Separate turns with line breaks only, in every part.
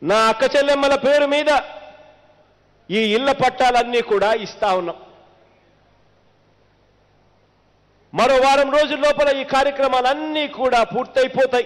నా అక్క చెల్లెమ్మల పేరు మీద ఈ ఇళ్ల పట్టాలన్నీ కూడా ఇస్తా ఉన్నాం మరో వారం రోజుల లోపల ఈ కార్యక్రమాలన్నీ కూడా పూర్తయిపోతాయి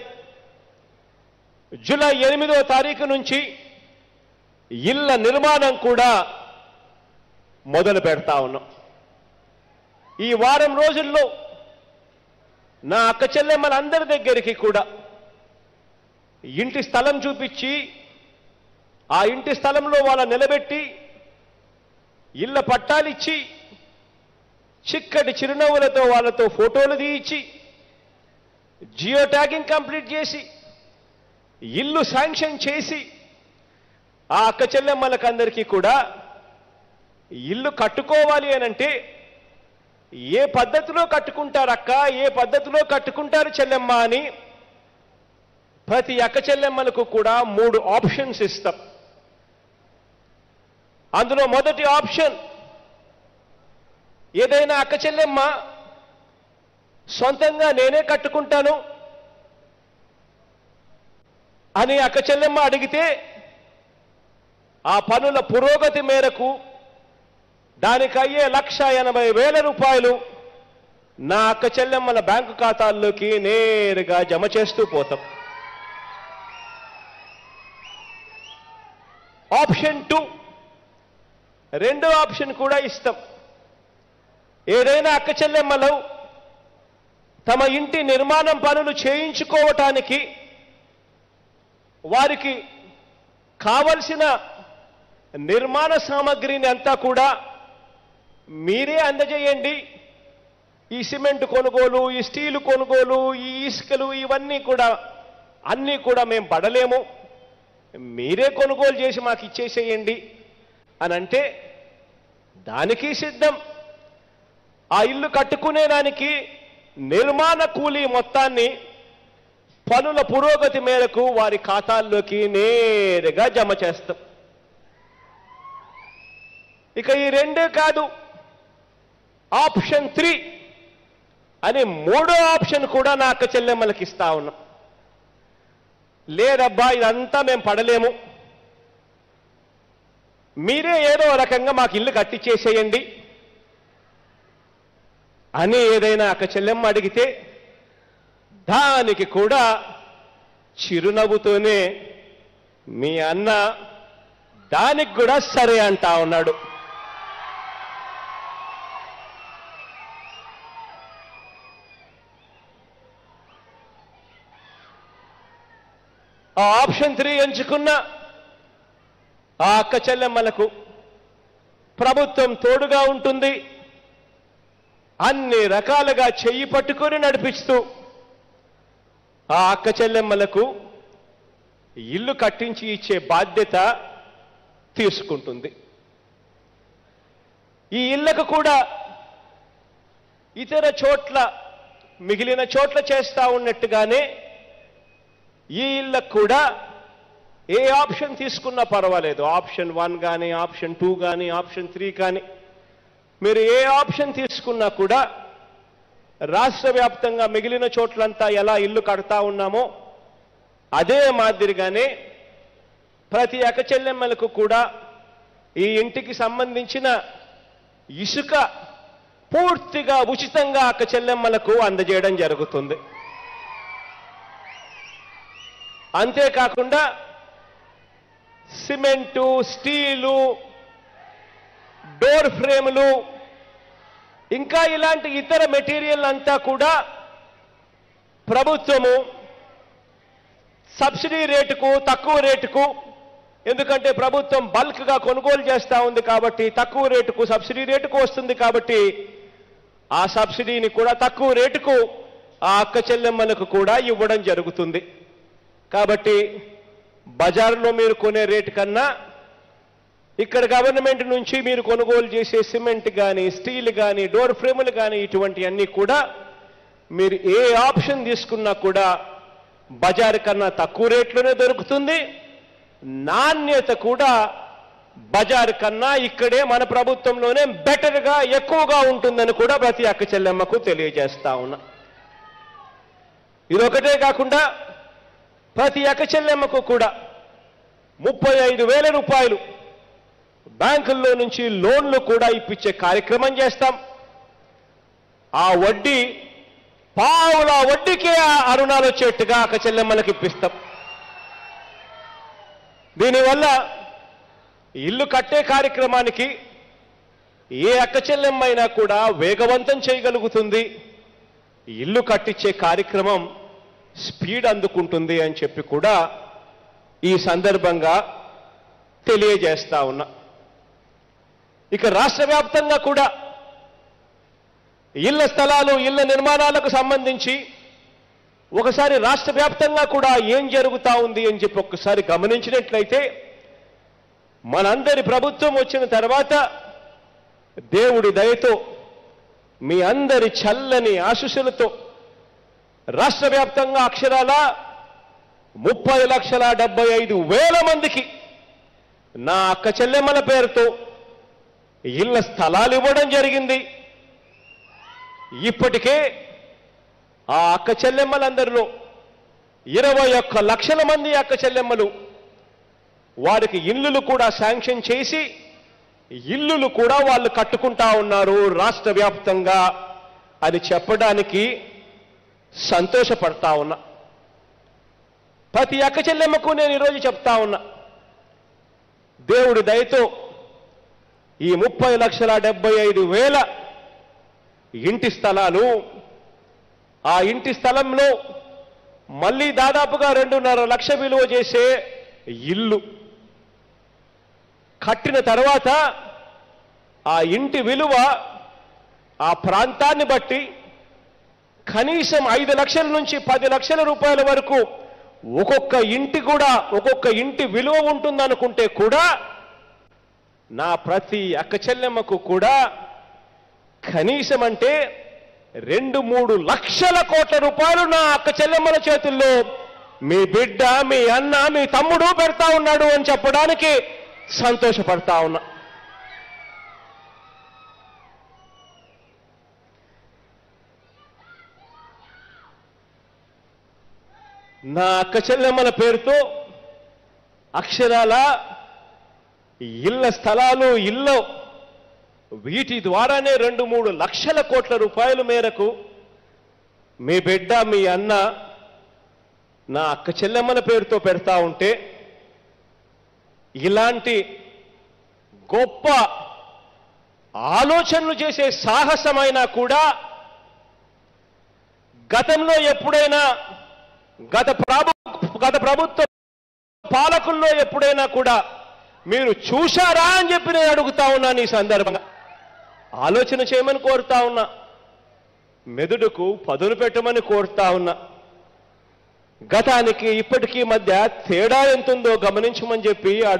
జూలై ఎనిమిదో తారీఖు నుంచి ఇళ్ల నిర్మాణం కూడా మొదలు పెడతా ఉన్నాం ఈ వారం రోజుల్లో నా అక్క చెల్లెమ్మలందరి దగ్గరికి కూడా ఇంటి స్థలం చూపించి ఆ ఇంటి స్థలంలో వాళ్ళ నిలబెట్టి ఇళ్ళ పట్టాలిచ్చి చిక్కటి చిరునవ్వులతో వాళ్ళతో ఫోటోలు తీయించి జియో ట్యాగింగ్ కంప్లీట్ చేసి ఇల్లు శాంక్షన్ చేసి ఆ అక్క చెల్లెమ్మలకు అందరికీ కూడా ఇల్లు కట్టుకోవాలి అనంటే ఏ పద్ధతిలో కట్టుకుంటారు అక్క ఏ పద్ధతిలో కట్టుకుంటారు చెల్లెమ్మ అని ప్రతి అక్క చెల్లెమ్మలకు కూడా మూడు ఆప్షన్స్ ఇస్తాం అందులో మొదటి ఆప్షన్ ఏదైనా అక్క చెల్లెమ్మ సొంతంగా నేనే కట్టుకుంటాను అని అక్క చెల్లెమ్మ అడిగితే ఆ పనుల పురోగతి మేరకు దానికి అయ్యే లక్ష ఎనభై వేల రూపాయలు నా అక్క చెల్లెమ్మల బ్యాంకు ఖాతాల్లోకి నేరుగా జమ చేస్తూ పోతాం ఆప్షన్ టూ రెండో ఆప్షన్ కూడా ఇస్తాం ఏదైనా అక్క చెల్లెమ్మలు తమ ఇంటి నిర్మాణం పనులు చేయించుకోవటానికి వారికి కావలసిన నిర్మాణ సామగ్రిని అంతా కూడా మీరే అందజేయండి ఈ సిమెంట్ కొనుగోలు ఈ స్టీలు కొనుగోలు ఈ ఇసుకలు ఇవన్నీ కూడా అన్నీ కూడా మేము పడలేము మీరే కొనుగోలు చేసి మాకు ఇచ్చేసేయండి అని అంటే దానికి సిద్ధం ఆ ఇల్లు కట్టుకునేదానికి నిర్మాణ కూలీ మొత్తాన్ని పనుల పురోగతి మేరకు వారి ఖాతాల్లోకి నేరుగా జమ చేస్తాం ఇక ఈ రెండే కాదు ఆప్షన్ త్రీ అని మూడో ఆప్షన్ కూడా నా అక్క చెల్లెమ్మలకి ఇస్తా ఉన్నాం లేదబ్బా ఇదంతా మేము పడలేము మీరే ఏదో రకంగా మాకు ఇల్లు కట్టించేసేయండి అని ఏదైనా అక్క చెల్లెమ్మ అడిగితే దానికి కూడా చిరునవ్వుతోనే మీ అన్న దానికి కూడా సరే అంటా ఉన్నాడు ఆ ఆప్షన్ త్రీ ఎంచుకున్న ఆ అక్క చెల్లెమ్మలకు ప్రభుత్వం తోడుగా ఉంటుంది అన్ని రకాలుగా చెయ్యి పట్టుకొని నడిపిస్తూ ఆ అక్క చెల్లెమ్మలకు ఇల్లు కట్టించి ఇచ్చే బాధ్యత తీసుకుంటుంది ఈ ఇళ్లకు కూడా ఇతర చోట్ల మిగిలిన చోట్ల చేస్తా ఉన్నట్టుగానే ఈ ఇళ్ళకు కూడా ఏ ఆప్షన్ తీసుకున్నా పర్వాలేదు ఆప్షన్ వన్ కానీ ఆప్షన్ టూ కానీ ఆప్షన్ త్రీ కానీ మీరు ఏ ఆప్షన్ తీసుకున్నా కూడా రాష్ట్ర వ్యాప్తంగా మిగిలిన చోట్లంతా ఎలా ఇల్లు కడతా ఉన్నామో అదే మాదిరిగానే ప్రతి అక్క చెల్లెమ్మలకు కూడా ఈ ఇంటికి సంబంధించిన ఇసుక పూర్తిగా ఉచితంగా అక్క చెల్లెమ్మలకు అందజేయడం జరుగుతుంది అంతేకాకుండా సిమెంటు స్టీలు డోర్ ఫ్రేములు ఇంకా ఇలాంటి ఇతర మెటీరియల్ అంతా కూడా ప్రభుత్వము సబ్సిడీ రేటుకు తక్కువ రేటుకు ఎందుకంటే ప్రభుత్వం బల్క్గా కొనుగోలు చేస్తూ ఉంది కాబట్టి తక్కువ రేటుకు సబ్సిడీ రేటుకు వస్తుంది కాబట్టి ఆ సబ్సిడీని కూడా తక్కువ రేటుకు ఆ అక్క చెల్లెమ్మలకు కూడా ఇవ్వడం జరుగుతుంది కాబట్టి బజార్లో మీరు కొనే రేటు కన్నా ఇక్కడ గవర్నమెంట్ నుంచి మీరు కొనుగోలు చేసే సిమెంట్ కానీ స్టీల్ కానీ డోర్ ఫ్రేములు కానీ ఇటువంటి అన్నీ కూడా మీరు ఏ ఆప్షన్ తీసుకున్నా కూడా బజార్ కన్నా తక్కువ రేట్లోనే దొరుకుతుంది నాణ్యత కూడా బజార్ కన్నా ఇక్కడే మన ప్రభుత్వంలోనే బెటర్గా ఎక్కువగా ఉంటుందని కూడా ప్రతి అక్క చెల్లెమ్మకు తెలియజేస్తా ఉన్నా ఇదొకటే కాకుండా ప్రతి అక్క చెల్లెమ్మకు కూడా ముప్పై ఐదు వేల రూపాయలు బ్యాంకుల్లో నుంచి లోన్లు కూడా ఇప్పించే కార్యక్రమం చేస్తాం ఆ వడ్డీ పావుల వడ్డీకే ఆ అరుణాలు వచ్చేట్టుగా అక్క చెల్లెమ్మలకు ఇప్పిస్తాం దీనివల్ల ఇల్లు కట్టే కార్యక్రమానికి ఏ అక్క చెల్లెమ్మైనా కూడా వేగవంతం చేయగలుగుతుంది ఇల్లు కట్టించే కార్యక్రమం స్పీడ్ అందుకుంటుంది అని చెప్పి కూడా ఈ సందర్భంగా తెలియజేస్తా ఉన్నా ఇక రాష్ట్ర వ్యాప్తంగా కూడా ఇళ్ల స్థలాలు ఇళ్ల నిర్మాణాలకు సంబంధించి ఒకసారి రాష్ట్ర వ్యాప్తంగా కూడా ఏం జరుగుతా ఉంది అని చెప్పి ఒక్కసారి గమనించినట్లయితే మనందరి ప్రభుత్వం వచ్చిన తర్వాత దేవుడి దయతో మీ అందరి చల్లని ఆశీస్సులతో రాష్ట్ర వ్యాప్తంగా అక్షరాల ముప్పై లక్షల డెబ్బై ఐదు వేల మందికి నా అక్క చెల్లెమ్మల పేరుతో ఇళ్ల స్థలాలు ఇవ్వడం జరిగింది ఇప్పటికే ఆ అక్క చెల్లెమ్మలందరిలో ఇరవై ఒక్క లక్షల మంది అక్క చెల్లెమ్మలు వారికి ఇల్లులు కూడా శాంక్షన్ చేసి ఇల్లులు కూడా వాళ్ళు కట్టుకుంటా ఉన్నారు రాష్ట్ర వ్యాప్తంగా అని చెప్పడానికి సంతోషపడతా ఉన్నా ప్రతి అక్క చెల్లెమ్మకు నేను ఈరోజు చెప్తా ఉన్నా దేవుడి దయతో ఈ ముప్పై లక్షల డెబ్బై ఐదు వేల ఇంటి స్థలాలు ఆ ఇంటి స్థలంలో మళ్ళీ దాదాపుగా రెండున్నర లక్ష విలువ చేసే ఇల్లు కట్టిన తర్వాత ఆ ఇంటి విలువ ఆ ప్రాంతాన్ని బట్టి కనీసం ఐదు లక్షల నుంచి పది లక్షల రూపాయల వరకు ఒక్కొక్క ఇంటి కూడా ఒక్కొక్క ఇంటి విలువ ఉంటుందనుకుంటే కూడా నా ప్రతి అక్క చెల్లెమ్మకు కూడా కనీసం అంటే రెండు మూడు లక్షల కోట్ల రూపాయలు నా అక్క చెల్లెమ్మల చేతుల్లో మీ బిడ్డ మీ అన్న మీ తమ్ముడు పెడతా ఉన్నాడు అని చెప్పడానికి సంతోషపడతా ఉన్నా నా అక్క చెల్లెమ్మల పేరుతో అక్షరాల ఇళ్ల స్థలాలు ఇల్లు వీటి ద్వారానే రెండు మూడు లక్షల కోట్ల రూపాయల మేరకు మీ బిడ్డ మీ అన్న నా అక్క చెల్లెమ్మల పేరుతో పెడతా ఉంటే ఇలాంటి గొప్ప ఆలోచనలు చేసే సాహసమైనా కూడా గతంలో ఎప్పుడైనా గత ప్రభు గత ప్రభుత్వ పాలకుల్లో ఎప్పుడైనా కూడా మీరు చూశారా అని చెప్పి నేను అడుగుతా ఉన్నాను ఈ సందర్భంగా ఆలోచన చేయమని కోరుతా ఉన్నా మెదుడుకు పదును పెట్టమని కోరుతా ఉన్నా గతానికి ఇప్పటికీ మధ్య తేడా ఎంతుందో గమనించమని చెప్పి అడుగు